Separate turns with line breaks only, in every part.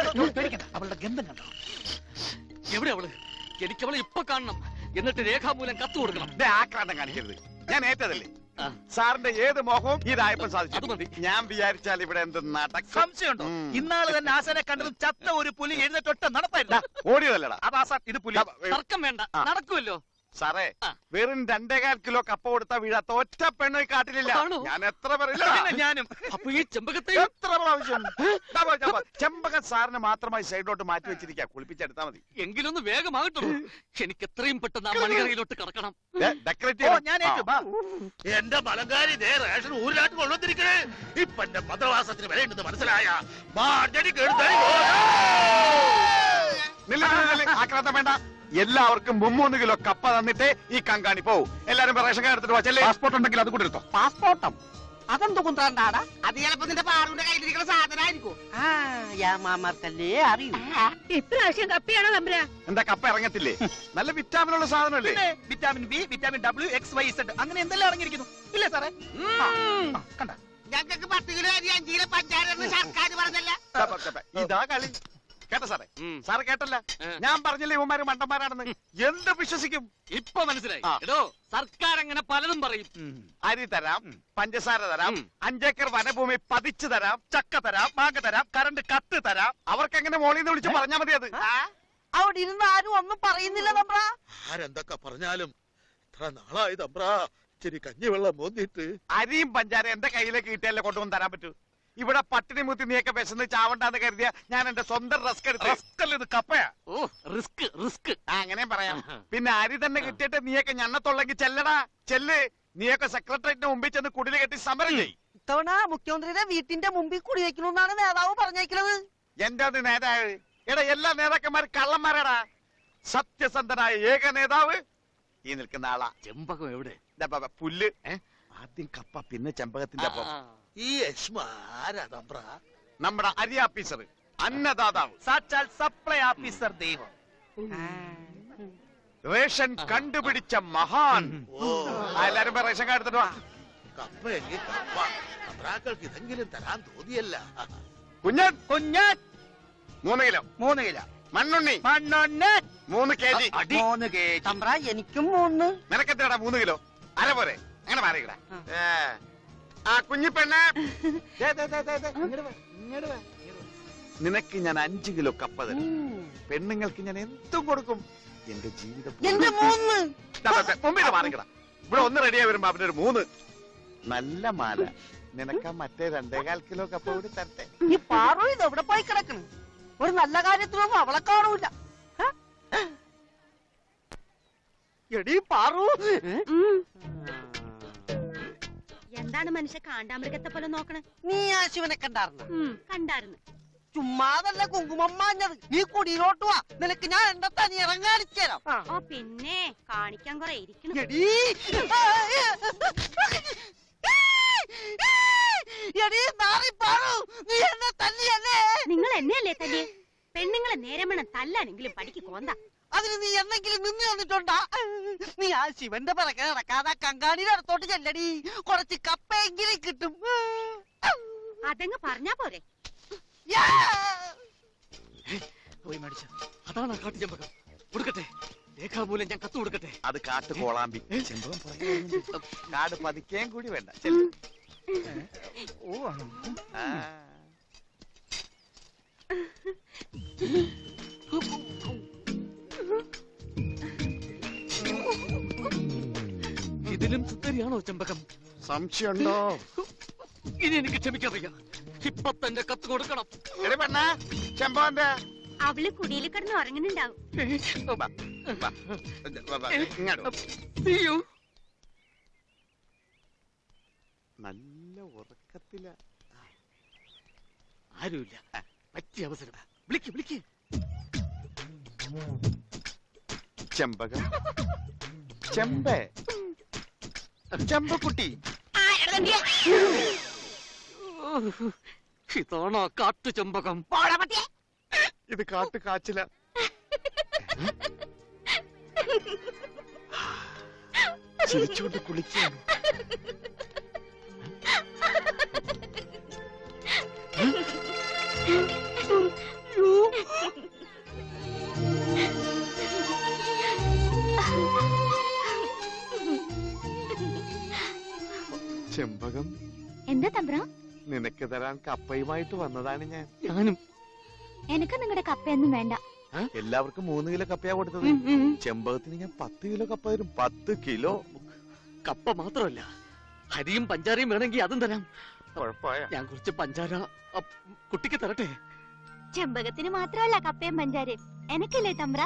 ഇവള് പേടിക്കണ്ട അവളുടെ ഗന്ധം കണ്ടോ
എവിടെ അവള് എനിക്ക് അവളെ ഇപ്പൊ കാണണം എന്നിട്ട് രേഖാമൂലം കത്ത് കൊടുക്കണം
ദേ, ആക്രാന്തം കാണിക്കരുത് ഞാൻ ഏറ്റതല്ലേ
ആ.
സാറിന്റെ ഏത് മോഹവും ഇതായപ്പോ
അത്
സാധിച്ചു
മതി.
ഞാൻ വിചാരിച്ചാൽ ഇവിടെ എന്ത് നടക്കം
സംശയമുണ്ടോ
ഉം.
ഇന്നാള് തന്നെ ആശാനെ കണ്ടതും ചത്ത ഒരു പുലി എഴുന്നേറ്റൊട്ട നടത്തായിരുന്നു
ഓടിയതല്ലടാ
അതാ സാർ ഇത് പുലി
തർക്കം വേണ്ട
ആ.
നടക്കുമല്ലോ
സാറേ
ആ.
വെറും രണ്ടേകാൽ കിലോ കപ്പ കൊടുത്ത വീഴാത്ത ഒറ്റ പെണ്ണു ഈ കാട്ടിലില്ല
ആണോ?
ഞാൻ എത്ര പറയില്ല
പിന്നെ ഞാനും
അപ്പൊ ഈ ചെമ്പകത്തെ
എത്ര പ്രാവശ്യം ദാ പോ, ദാ പോ. ചെമ്പകൻ സാറിന് മാത്രമായി സൈഡിലോട്ട് മാറ്റി വെച്ചിരിക്കുക കുളിപ്പിച്ചെടുത്താ മതി
എങ്കിലൊന്ന് വേഗമാകട്ടുള്ളൂ എനിക്ക് എത്രയും പെട്ടെന്ന് ആ മണികറയിലോട്ട് കടക്കണം
ഡെക്കറേറ്റ്
ഓ
ചെയ്യണം.
ഞാൻ ഏറ്റു ബാ
എന്റെ മലങ്കാരി ദേ റേഷൻ ഊരിലാട്ട് കൊള്ളുന്നിരിക്കണേ ഇപ്പൊ എന്റെ മതവാസത്തിന് വിലയുണ്ടെന്ന് മനസ്സിലായ മാർജടി കേടുത്തായി
നില്ല്, നില്ല്, നില്ല്. ആക്രാന്തം വേണ്ട എല്ലാവർക്കും മുമ്മൂന്ന് കിലോ കപ്പ തന്നിട്ട് ഈ കങ്കാണി പോവും എല്ലാരും റേഷൻ കാർഡ് എടുത്തിട്ട് വച്ചല്ലേ പാസ്പോർട്ട് ഉണ്ടെങ്കിൽ അത് കൂടെ എടുത്തോ
പാസ്പോർട്ടം അതെന്ത് കുന്ത്രണ്ടാടാ
അത് ചിലപ്പോ നിന്റെ പാറുവിന്റെ കയ്യിലിരിക്കുന്ന സാധനമായിരിക്കും
ആ യാമാമാർക്കല്ലേ അറിയൂ
ഇപ്രാവശ്യം കപ്പിയാണോ തമ്പുരാ
എന്താ കപ്പ ഇറങ്ങത്തില്ലേ നല്ല വിറ്റാമിൻ ഉള്ള സാധനമല്ലേ
പിന്നെ vitamin B vitamin W X Y Z അങ്ങനെ എന്തെല്ലാം അടങ്ങിയിരിക്കുന്നു ഇല്ലേ സാറേ ആ, ആ, കണ്ട
ഞങ്ങൾക്ക് പത്ത് കിലോ അരി അഞ്ച് കിലോ പഞ്ചാര സർക്കാർ പറഞ്ഞല്ല
ദാ, ദാ, ദാ, ഇതാ കളി കേട്ടോ സാറേ
ഉം.
സാറ് കേട്ടല്ല
ഏ.
ഞാൻ പറഞ്ഞില്ലേ ഇവന്മാര് മണ്ടന്മാരാണെന്ന് എന്ത് വിശ്വസിക്കും
ഇപ്പൊ മനസ്സിലായി
ആ.
എടോ സർക്കാർ അങ്ങനെ പലതും പറയും
അരി തരാം പഞ്ചസാര തരാം
ഉം.
അഞ്ചേക്കർ വനഭൂമി പതിച്ചു തരാം
ചക്ക തരാം മാങ്ങ തരാം കറണ്ട് കത്ത് തരാം
അവർക്ക് എങ്ങനെ മോളിൽ നിന്ന് വിളിച്ച് പറഞ്ഞാൽ മതി അത്
അവിടെ ഇരുന്ന് ആരും ഒന്നും പറയുന്നില്ല നമ്മളാ
ആരെന്തൊക്കെ പറഞ്ഞാലും ഇത്ര നാളായി തമ്പ്രാ ഇച്ചിരി കഞ്ഞിവെള്ളം മോന്നിട്ട്
അരിയും പഞ്ചാര എന്റെ കയ്യിലേക്ക് കിട്ടിയാലേ കൊണ്ടുവന്ന് തരാൻ പറ്റൂ ഇവിടെ പട്ടിണി മുത്തി നീയൊക്കെ വിശന്ന് ചാവണ്ടാന്ന് കരുതിയ ഞാൻ എന്റെ സ്വന്തം റസ്ക് എടുത്ത്
റസ്കൽ ഇത് കപ്പയാ
ഓ റിസ്ക് റിസ്ക്
ആ, അങ്ങനെയും പറയാം പിന്നെ അരി തന്നെ കിട്ടിയിട്ട് നീയൊക്കെ ഞണ്ണത്തുള്ളെങ്കിൽ ചെല്ലടാ ചെല്ല് നീയൊക്കെ സെക്രട്ടേറിയറ്റിന് മുമ്പിൽ ചെന്ന് കുടില് കെട്ടി സമരം ചെയ്
ഇത്തവണ മുഖ്യമന്ത്രിയുടെ വീട്ടിന്റെ മുമ്പിൽ കൂടി വെക്കണമെന്നാണ് നേതാവ് പറഞ്ഞേക്കുന്നത്
എന്റെ അത് നേതാവ് എടാ എല്ലാ നേതാക്കന്മാരും കള്ളന്മാരാടാ സത്യസന്ധനായ ഏക നേതാവ് ഈ നിൽക്കുന്ന ആളാ
ചെമ്പകം എവിടെ
ദാ ബാ, ബാ, പുല്ല് ഏ? ആദ്യം കപ്പ പിന്നെ ചെമ്പകത്തിന്റെ ഒപ്പം
ആ,
ഈ യശ്മ ആരാ തമ്പ്രാ
നമ്മുടെ അരി ഓഫീസർ അന്നദാതാവ്
സാക്ഷാൽ സപ്ലൈ ഓഫീസർ ദൈവം
റേഷൻ കണ്ടുപിടിച്ച മഹാൻ
ഓ
ആ, എല്ലാരും പോയി റേഷൻ കാർഡ് എടുത്തിട്ട് വാ
കപ്പ എങ്കിൽ കപ്പ തമ്പ്രാക്കൾക്ക് ഇതെങ്കിലും തരാൻ തോന്നിയല്ല
കുഞ്ഞൻ
കുഞ്ഞൻ
മൂന്ന് കിലോ
മൂന്ന് കിലോ
മണ്ണുണ്ണി
മണ്ണൊന്ന്
മൂന്ന് കെ ജി
മൂന്ന് കേജി
തമ്പ്ര എനിക്കും മൂന്ന്
നിനക്കെത്തിടാ മൂന്ന് കിലോ അര പോരെ അങ്ങനെ മാറിക്കടാ ഏ. ആ കുഞ്ഞിപ്പെണ്ണെ ദേ, ദേ, ദേ, ദേ, ദേ. ഇങ്ങട് വാ, ഇങ്ങട് വാ, ഇങ്ങട് വാ. നിനക്ക് ഞാൻ അഞ്ചു കിലോ കപ്പ തരും പെണ്ണുങ്ങൾക്ക് ഞാൻ എന്തും കൊടുക്കും എന്റെ ജീവിതം
എന്റെ മൂന്ന്
ദാ, ദാ, ദാ, മുമ്പിൽ മാറിക്കടാ ഇവിടെ ഒന്ന് റെഡിയായി വരുമ്പോ അവന്റെ ഒരു മൂന്ന് നല്ല മാല നിനക്ക് ആ മറ്റേ രണ്ടേകാൽ കിലോ കപ്പ കൂടി തരട്ടെ
ഈ പാറു ഇത് എവിടെ പോയി കിടക്കണ് ഒരു നല്ല കാര്യത്തിനൊന്നും അവളെ കാണൂല ഹ? എടീ പാറു
എന്താണ് മനുഷ്യ കാണ്ടാമൃഗത്തെ പോലെ നോക്കണേ
നീ ആ ശിവനെ കണ്ടാർന്ന
ഉം, കണ്ടായിരുന്നു
ചുമ്മാതല്ല കുങ്കുമം മാഞ്ഞത് നീ കുടിയിലോട്ട് വാ നിനക്ക് ഞാൻ എന്റെ തനി ഇറങ്ങാണിച്ചു തരാം ആ.
ഓ പിന്നെ കാണിക്കാൻ കുറെ ഇരിക്കണം
എടീ എടീ നാറി പാറു നീ എന്നെ തല്ലിയല്ലേ
നിങ്ങൾ എന്നെയല്ലേ തല്ലേ പെണ്ണുങ്ങളെ നേരം വേണം തല്ലാനെങ്കിലും പഠിക്ക് കോന്ത
അതിന് നീ എന്തെങ്കിലും നിന്ന് തന്നിട്ടുണ്ടാ നീ ആ ശിവന്റെ പിറകെ നടക്കാതെ ആ കങ്കാണിയുടെ അടുത്തോട്ട് ചെല്ലടി കുറച്ച് കപ്പയെങ്കിലും കിട്ടും
അതങ്ങ് പറഞ്ഞാ പോരെ
യാ!
പോയി മേടിച്ചു
അതാണ് ആ കാട്ടു ചെമ്പകം കൊടുക്കട്ടെ രേഖാമൂലം ഞാൻ കത്ത് കൊടുക്കട്ടെ
അത് കാട്ട് കോളാമ്പി ചെമ്പകം പുറകെ വരുന്നുണ്ട്. കാട് പതിക്കേം കൂടി വേണ്ട ചെല്ല്.
ഓ ആണോ
ആ.
ഇതിലും സുന്ദരിയാണോ ചെമ്പകം
സംശയമുണ്ടോ
ഇനി എനിക്ക് ക്ഷമിക്കാൻ വയ്യ ഇപ്പൊ തന്നെ കത്ത് കൊടുക്കണം
എടി പെണ്ണ ചെമ്പകന്റെ
അവള് കുടിയിൽ കിടന്ന് ഉറങ്ങുന്നുണ്ടാവും
വാ, വാ, വാ, വാ, ഇങ്ങോട്ട് വാ.
അയ്യോ
നല്ല ഉറക്കത്തില
ആരുമില്ല പറ്റിയ അവസരം വിളിക്ക് വിളിക്ക്
ചെമ്പകം ചെമ്പേ ചെമ്പക്കുട്ടി
ഇതാണോ കാട്ടു ചെമ്പകം
ഇത് കാട്ട് കാച്ചില ചിരിച്ചുകൊണ്ട് കുളിക്കുകയാണ്
യ്യോ,
ചെമ്പകം
എന്താ തമ്പ്ര
നിനക്ക് തരാൻ കപ്പയുമായിട്ട് വന്നതാണ് ഞാൻ
ഞാനും
എനിക്ക് നിങ്ങളുടെ കപ്പയൊന്നും വേണ്ട
എല്ലാവർക്കും മൂന്ന് കിലോ കപ്പയാ കൊടുത്തത് ചെമ്പകത്തിന് ഞാൻ പത്ത് കിലോ കപ്പ തരും പത്ത് കിലോ
കപ്പ മാത്രമല്ല ഹരിയും പഞ്ചാരയും വേണമെങ്കിൽ അതും തരാം
കുഴപ്പമായ
ഞാൻ കുറച്ച് പഞ്ചാര അ, കുട്ടിക്ക് തരട്ടെ
ചെമ്പകത്തിന് മാത്രമല്ല കപ്പയും പഞ്ചാരയും എനിക്കല്ലേ തമ്പ്ര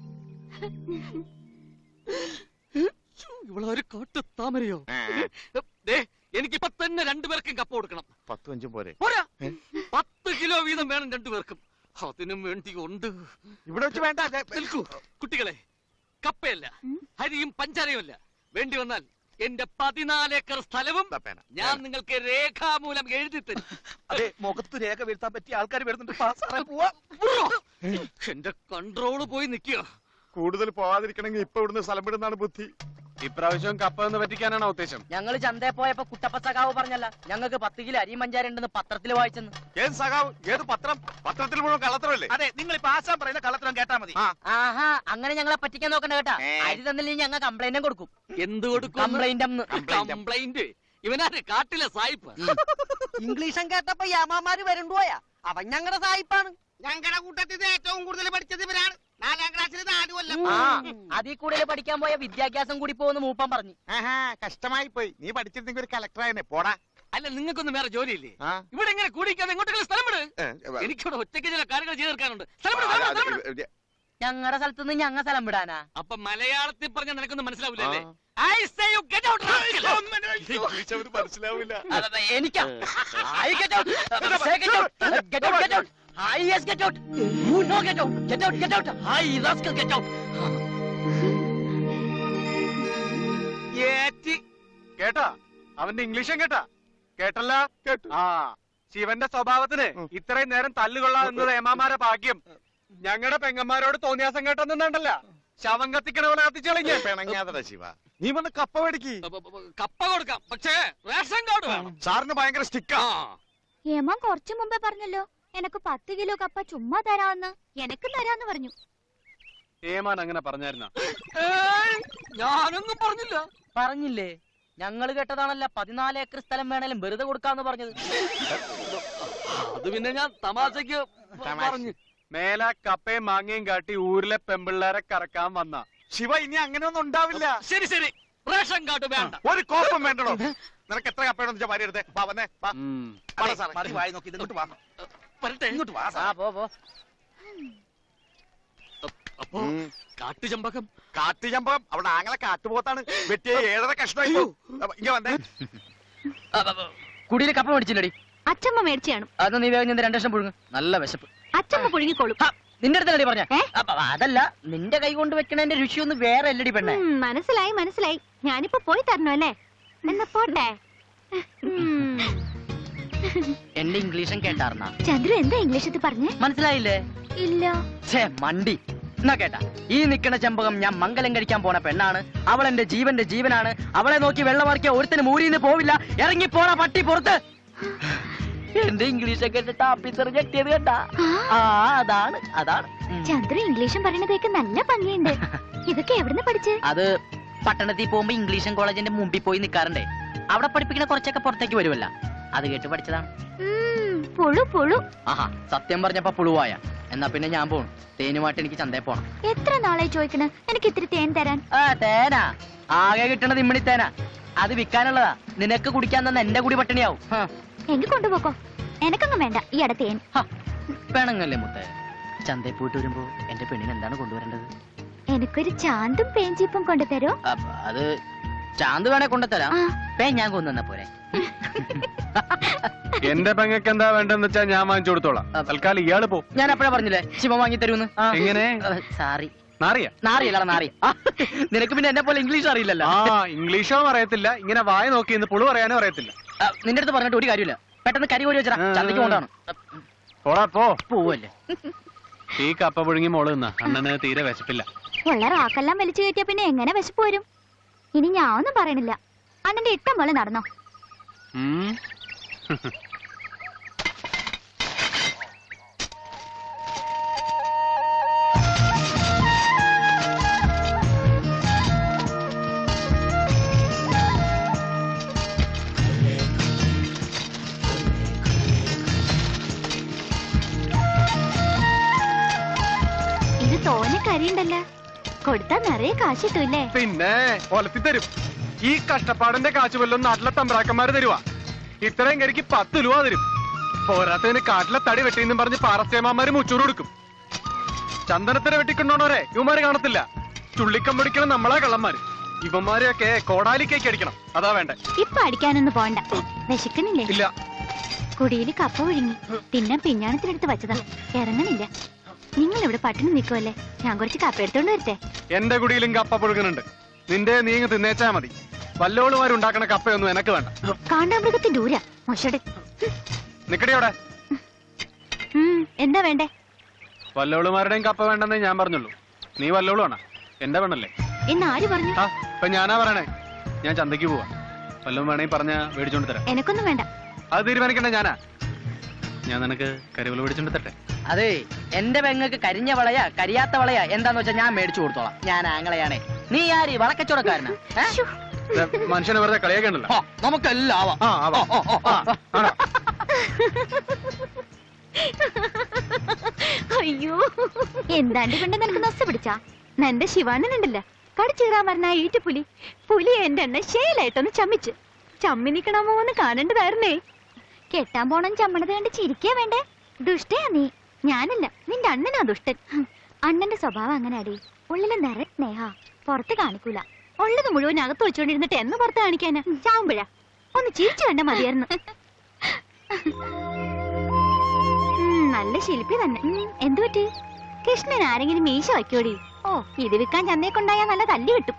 ഇവളൊരു കാട്ടു താമരയോ ദേ എനിക്കിപ്പൊ തന്നെ രണ്ടുപേർക്കും കപ്പ കൊടുക്കണം
പത്തും അഞ്ചും പോരെ
പോരാ
ഏ?
പത്ത് കിലോ വീതം വേണം രണ്ടുപേർക്കും അതിനും വേണ്ടി ഉണ്ട്
ഇവിടെ വെച്ച് വേണ്ട അതെ,
നിൽക്കൂ കുട്ടികളെ കപ്പയല്ല
ഉം.
ഹരിയും പഞ്ചാരയുമല്ല വേണ്ടി വന്നാൽ എന്റെ പതിനാല് ഏക്കർ സ്ഥലവും
ദാ പേന.
ഞാൻ നിങ്ങൾക്ക് രേഖാമൂലം എഴുതി തരും
അതെ മുഖത്ത് രേഖ വീഴ്ത്താൻ പറ്റിയ ആൾക്കാർ വരുന്നുണ്ട് പാ, സാറേ പോവാ
എന്റെ കൺട്രോള് പോയി നിൽക്കുക
കൂടുതൽ പോവാതിരിക്കണമെങ്കിൽ ഇപ്പൊ ഇവിടുന്ന് സ്ഥലം വിടുന്നതാണ് ബുദ്ധി ഇപ്രാവശ്യം കപ്പ എന്ന് പറ്റിക്കാനാണോ ഉദ്ദേശം
ഞങ്ങള് ചന്തയിൽ പോയപ്പോ കുട്ടപ്പ സഖാവ് പറഞ്ഞല്ല ഞങ്ങൾക്ക് പത്ത് കിലോ അരിയും പഞ്ചാര ഉണ്ടെന്ന് പത്രത്തിൽ വായിച്ചെന്ന്
ഏത് സഖാവ് ഏത് പത്രം പത്രത്തിൽ മുഴുവൻ കള്ളത്തരല്ലേ
അതെ നിങ്ങൾ ഇപ്പൊ ആശാൻ പറയുന്ന കള്ളത്തരം കേട്ടാ മതി
ആ.
ആഹാ അങ്ങനെ ഞങ്ങളെ പറ്റിക്കാൻ നോക്കണ്ട കേട്ടാ
ഏ.
അരി തന്നില്ലെങ്കിൽ ഞങ്ങൾ കംപ്ലൈന്റും കൊടുക്കും
എന്ത് കൊടുക്കും
കംപ്ലൈന്റ്
കംപ്ലൈന്റ് ഇവനാര് കാട്ടിലെ സായിപ്പ്
ഇംഗ്ലീഷും കേട്ടപ്പോ യാമാമാര് വരണ്ടുപോയാ അവൻ ഞങ്ങളുടെ സായിപ്പാണ്
ഞങ്ങളുടെ കൂട്ടത്തിൽ ഇത് ഏറ്റവും കൂടുതൽ പഠിച്ചത് ഇവരാണ് നാലാം ക്ലാസ്സിൽ നാല് കൊല്ലം
ആ അതിൽ കൂടുതൽ പഠിക്കാൻ പോയ വിദ്യാഭ്യാസം കൂടി പോകുന്ന മൂപ്പൻ പറഞ്ഞു
ആഹാ കഷ്ടമായി പോയി നീ പഠിച്ചിരുന്നെങ്കിൽ ഒരു കളക്ടറായനെ പോടാ
അല്ല നിങ്ങൾക്കൊന്നും വേറെ ജോലിയില്ലേ
ആ.
ഇവിടെ എങ്ങനെ കൂടിക്കാതെ എങ്ങോട്ടെങ്കിലും സ്ഥലം വിട്
ഏ, ഏ,
എനിക്കിവിടെ ഒറ്റയ്ക്ക് ചില കാര്യങ്ങൾ ചെയ്ത് തീർക്കാനുണ്ട് സ്ഥലം വിട്,
ആ,
സ്ഥലം വിട്,
അത്
സ്ഥലം വിട്.
ഏ,
ഞങ്ങളുടെ സ്ഥലത്ത് നിന്ന് ഞങ്ങ സ്ഥലം വിടാനാ
അപ്പൊ മലയാളത്തിൽ പറഞ്ഞാൽ നിനക്കൊന്നും മനസ്സിലാവില്ല അല്ലേ
ആ.
I say you get out
English അവന് മനസ്സിലാവില്ല
അതെ, എനിക്കാ I get out. Say get out. Get out, get out. I yes get out. You no get out. Get out, get out. I rascal get out.
ഏറ്റി കേട്ടാ അവന്റെ ഇംഗ്ലീഷും കേട്ടാ കേട്ടല്ല
കേട്ടു.
ആ ശിവന്റെ സ്വഭാവത്തിന്
ഉം.
ഇത്രയും നേരം തല്ലുകൊള്ളാം എന്നത് ഏമാമാരെ ഭാഗ്യം ഞങ്ങളുടെ പെങ്ങന്മാരോട് തോന്നിയാസം കേട്ടെന്നുണ്ടല്ല ശവം കത്തിക്കണ പോലെ കത്തിച്ചളിഞ്ഞ്
പിണങ്ങാതടാ ശിവ നീ വന്ന് കപ്പ മേടിക്ക്
കപ്പ കൊടുക്കാം പക്ഷേ റേഷൻ കാർഡ് വേണം
സാറിന് ഭയങ്കര സ്റ്റിക്കാ
ആ
ഏമാൻ കുറച്ചു മുമ്പേ പറഞ്ഞല്ലോ എനക്ക് പത്ത് കിലോ കപ്പ ചുമ്മാ തരാന്ന് എനക്ക് തരാന്ന് പറഞ്ഞു
ഏമാൻ അങ്ങനെ പറഞ്ഞായിരുന്ന
ഏയ്, ഞാനൊന്നും പറഞ്ഞില്ല
പറഞ്ഞില്ലേ ഞങ്ങള് കേട്ടതാണല്ല പതിനാല് ഏക്കർ സ്ഥലം വേണേലും വെറുതെ കൊടുക്കാന്ന് പറഞ്ഞത്
അത് പിന്നെ ഞാൻ തമാശക്ക്
തമാശ.
പറഞ്ഞു
മേല കപ്പയും മാങ്ങയും കാട്ടി ഊരിലെ പെമ്പിള്ളേരെ കറക്കാൻ വന്ന
ശിവ ഇനി അങ്ങനെയൊന്നും ഉണ്ടാവില്ല
ശരി ശരി റേഷൻ കാർഡ് വേണ്ട
ഒരു കോപ്പം വേണ്ടടോ നിനക്ക് എത്ര കപ്പയാണെന്ന് വെച്ചാൽ ഭാര്യ എടുത്തേ വാ വന്നേ വാ വാടാ
അതെ,
സാറേ.
മതി വായി നോക്കി ഇങ്ങോട്ട് വാ
വരട്ടെ
ഇങ്ങോട്ട് വാ
ആ
സാറേ.
പോ പോ
അപ്പോ
ഉം.
കാട്ടുചമ്പകം
കാട്ടുചമ്പകം അവിടെ ആങ്ങളെ കാട്ടുപോത്താണ് വെട്ടിയ ഏഴര കഷ്ണമായി ഇങ്ങ വന്നേ
കുടിയിൽ കപ്പ മേടിച്ചില്ലടി
അച്ചമ്മ മേടിച്ചു കാണും
അത് നീ വേഗം ചെന്ന് രണ്ട് ലക്ഷം പുഴുങ്ങ് നല്ല വിശപ്പ്
അച്ചമ്മ പുഴുങ്ങിക്കോളും
ഹ, നിന്റെ അടുത്തല്ലടി പറഞ്ഞ
ഏ?
അതല്ല നിന്റെ കൈ കൊണ്ട് വെക്കണതിന്റെ രുചി ഒന്ന് വേറെ അല്ലടി പെണ്ണെ
ഉം, മനസ്സിലായി മനസ്സിലായി ഞാനിപ്പോ പോയി തരണോ അല്ലേ എന്നാ പോട്ടെ ഉം.
എന്റെ ഇംഗ്ലീഷും കേട്ടാർന്നാ
ചന്ദ്രു എന്താ ഇംഗ്ലീഷത്തിൽ പറഞ്ഞേ
മനസ്സിലായില്ലേ
ഇല്ല
ഛേ മണ്ടി എന്നാ കേട്ടാ ഈ നിക്കണ ചെമ്പകം ഞാൻ മംഗലം കഴിക്കാൻ പോണ പെണ്ണാണ് അവൾ എന്റെ ജീവന്റെ ജീവനാണ് അവളെ നോക്കി വെള്ളമറിക്കാൻ ഒരുത്തിന് മൂരിന്ന് പോവില്ല ഇറങ്ങി പോണ പട്ടി പുറത്ത് എന്റെ ഇംഗ്ലീഷ് കേട്ടിട്ട് ഓഫീസർ ഞെട്ടിയത് കേട്ടാ
ആ,
ആ അതാണ് അതാണ് ഉം.
ചന്ദ്രു ഇംഗ്ലീഷും പറയണതേക്ക് നല്ല ഭംഗിയുണ്ട് ഇതൊക്കെ എവിടുന്ന് പഠിച്ച്
അത് പട്ടണത്തിൽ പോകുമ്പോ ഇംഗ്ലീഷ് കോളേജിന്റെ മുമ്പിൽ പോയി നിൽക്കാറുണ്ടേ അവിടെ പഠിപ്പിക്കുന്ന കുറച്ചൊക്കെ പുറത്തേക്ക് വരുമല്ല അത് കേട്ട് പഠിച്ചതാണ്
ഉം, പുളു പുളു
ആഹാ സത്യം പറഞ്ഞപ്പോ പുളുവായ എന്നാ പിന്നെ ഞാൻ പോണു തേനുമായിട്ട് എനിക്ക് ചന്തയിൽ പോണം
എത്ര നാളായി ചോദിക്കണ എനിക്ക് ഇത്തിരി തേൻ തരാൻ
ആ തേന ആകെ കിട്ടണത് ഇമ്മണി തേന അത് വിൽക്കാനുള്ളതാ നിനക്ക് കുടിക്കാൻ തന്ന എന്റെ കൂടി പട്ടിണിയാവും ഹ,
എങ്കിൽ കൊണ്ടുപോക്കോ എനക്കൊന്നും വേണ്ട ഈ അട തേൻ
ഹ, പെണങ്ങല്ലേ മുത്തേ ചന്തയിൽ പോയിട്ട് വരുമ്പോ എന്റെ പെണ്ണിന് എന്താണ് കൊണ്ടുവരേണ്ടത്
എനിക്കൊരു ചാന്തും പേഞ്ചിപ്പും കൊണ്ടുതരോ
അപ്പ അത് ചാന്ത് വേണേ കൊണ്ടുതരാം
ആ
പേ ഞാൻ കൊണ്ടുവന്ന പോരെ
എന്റെ പെങ്ങക്ക് എന്താ വേണ്ടെന്ന് വെച്ചാ ഞാൻ വാങ്ങിച്ചു കൊടുത്തോളാം തൽക്കാലം ഇയാള് പോ
ഞാൻ അപ്പഴേ പറഞ്ഞില്ലേ ശിവ വാങ്ങി തരൂന്ന്
എങ്ങനെ
സാറി
നാറിയ
നാറിയല്ല നാറിയ ആ, നിനക്ക് പിന്നെ എന്നെ പോലെ ഇംഗ്ലീഷ് അറിയില്ലല്ലോ
ആ ഇംഗ്ലീഷോ അറിയത്തില്ല ഇങ്ങനെ വായ നോക്കി ഇന്ന് പുളു പറയാനും അറിയത്തില്ല
ആ, നിന്റെ അടുത്ത് പറഞ്ഞിട്ട് ഒരു കാര്യമില്ല പെട്ടെന്ന് കരി കോരി വെച്ചാ
ആ.
ചന്തയ്ക്ക് കൊണ്ടാണ്
പോടാ പോ
പോവല്ലേ
ഈ കപ്പ പുഴുങ്ങി മോള് നിന്ന അണ്ണന് തീരെ വിശപ്പില്ല
ഉള്ള റാക്കെല്ലാം വലിച്ചു കയറ്റിയ പിന്നെ എങ്ങനെ വിശപ്പ് വരും ഇനി ഞാൻ ഒന്നും പറയണില്ല അണ്ണന്റെ ഇഷ്ടം പോലെ നടന്നോ
ഉം.
തോനെ കരിയുണ്ടല്ല കൊടുത്താ നിറയെ കാശ് കിട്ടൂല്ലേ
പിന്നെ ഒലത്തി തരും ഈ കഷ്ടപ്പാടിന്റെ കാശ് വല്ലതും നാട്ടിലെ തമ്പ്രാക്കന്മാര് തരുവാ ഇത്രയും കരിക്ക് പത്ത് രൂപ തരും പോരാത്തതിന് കാട്ടിലെ തടി വെട്ടിന്നും പറഞ്ഞ് പാറസ്തേമാര് മുച്ചൂറ് കൊടുക്കും ചന്ദനത്തിന് വെട്ടിക്കൊണ്ടോണോരെ ഇവന്മാര് കാണത്തില്ല ചുള്ളിക്കം പിടിക്കണം നമ്മളാ കള്ളന്മാര് ഇവന്മാരെയൊക്കെ കോടാലിക്കേക്ക് അടിക്കണം അതാ വേണ്ടേ
ഇപ്പൊ അടിക്കാനൊന്നും പോണ്ട വിശക്കണില്ലേ
ഇല്ല
കുടിയില് കപ്പ ഒഴുങ്ങി പിന്നെ പിഞ്ഞാണത്തിനെടുത്ത് വച്ചതാ ഇറങ്ങണില്ല നിങ്ങൾ ഇവിടെ പട്ടിണി നിൽക്കുമല്ലേ ഞാൻ കുറച്ച് കപ്പ എടുത്തോണ്ട് വരട്ടെ
എന്റെ കുടിയിലും കപ്പ പുഴുകുന്നുണ്ട് നിന്റെ നീങ്ങ് തിന്നേച്ചാ മതി വല്ലോളുമാരുണ്ടാക്കണ കപ്പയൊന്നും എനക്ക് വേണ്ട
കാണ്ടാമൃഗത്തിന്റെ ഊര മൊഷട്
നിക്കടി അവിടെ
എന്താ വേണ്ടേ
വല്ലോളുമാരുടെയും കപ്പ വേണ്ടെന്നേ ഞാൻ പറഞ്ഞുള്ളൂ നീ വല്ലോളുവാണ് എന്റെ പെണ്ണല്ലേ
എന്ന് ആര് പറഞ്ഞു
ആ ഇപ്പൊ ഞാനാ പറയണേ ഞാൻ ചന്തയ്ക്ക് പോവാ വല്ലതും വേണമെങ്കിൽ പറഞ്ഞ മേടിച്ചോണ്ട് തരാം
എനക്കൊന്നും വേണ്ട
അത് തീരുമാനിക്കണ്ട ഞാനാ ഞാൻ നിനക്ക് കരുവൽ മേടിച്ചോണ്ട് തരട്ടെ
അതെ എന്റെ പെങ്ങൾക്ക് കരിഞ്ഞ വളയാ കരിയാത്ത വളയാ എന്താന്ന് വെച്ചാ ഞാൻ മേടിച്ചു കൊടുത്തോളാം ഞാൻ ആങ്ങളെയാണേ നീ ആര് വളക്കച്ചവടക്കാരനാ ഏ?
ശ്ശോ,
ഇത് മനുഷ്യനെ വെറുതെ കളിയൊക്കെ ഉണ്ടല്ലോ
ആ, നമുക്കെല്ലാം ആവാം
ആ ആവാം
ഓ, ഓ, ഓ,
ആ, ആണോ?
അയ്യോ എന്താണ്ട് കൊണ്ട് നിനക്ക് നൊസ പിടിച്ചാ നന്റെ ശിവാനനുണ്ടല്ല കടിച്ചീറാൻ പറഞ്ഞ ആ ഈറ്റുപുലി പുലി എന്റെ എണ്ണ ശേലായിട്ടൊന്ന് ചമ്മിച്ച് ചമ്മി നിക്കണമോ എന്ന് കാണേണ്ടതായിരുന്നേ കെട്ടാൻ പോണം ചമ്മണത് കണ്ട് ചിരിക്കാ വേണ്ടേ ദുഷ്ടയാ നീ ഞാനല്ല നിന്റെ അണ്ണനാ ദുഷ്ടൻ ഹും, അണ്ണന്റെ സ്വഭാവം അങ്ങനെ അടി ഉള്ളില് നിറ സ്നേഹ പുറത്ത് കാണിക്കൂല ഉള്ളത് മുഴുവൻ അകത്ത് വെച്ചോണ്ടിരുന്നിട്ട് എന്ന് പുറത്ത് കാണിക്കാന് ചാവുമ്പഴ ഒന്ന് ചിരിച്ചു കണ്ട മതിയായിരുന്നു ഉം, നല്ല ശില്പി തന്നെ ഉം, എന്തു പറ്റി കൃഷ്ണൻ ആരെങ്കിലും മീശ വയ്ക്കോടി ഓ ഇത് വിൽക്കാൻ ചന്തയെ കൊണ്ടായാ നല്ല തല്ലി കിട്ടും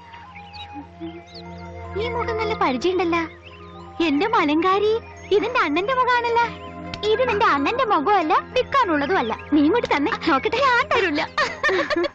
ഈ മുഖം നല്ല പരിചയമുണ്ടല്ല എന്റെ മലങ്കാരി ഇതിന്റെ അണ്ണന്റെ മുഖാണല്ല ഇത് നിന്റെ അണ്ണന്റെ മുഖമല്ല വിൽക്കാനുള്ളതും അല്ല നീ ഇങ്ങോട്ട് തന്നെ നോക്കട്ടെ ഞാൻ തരൂല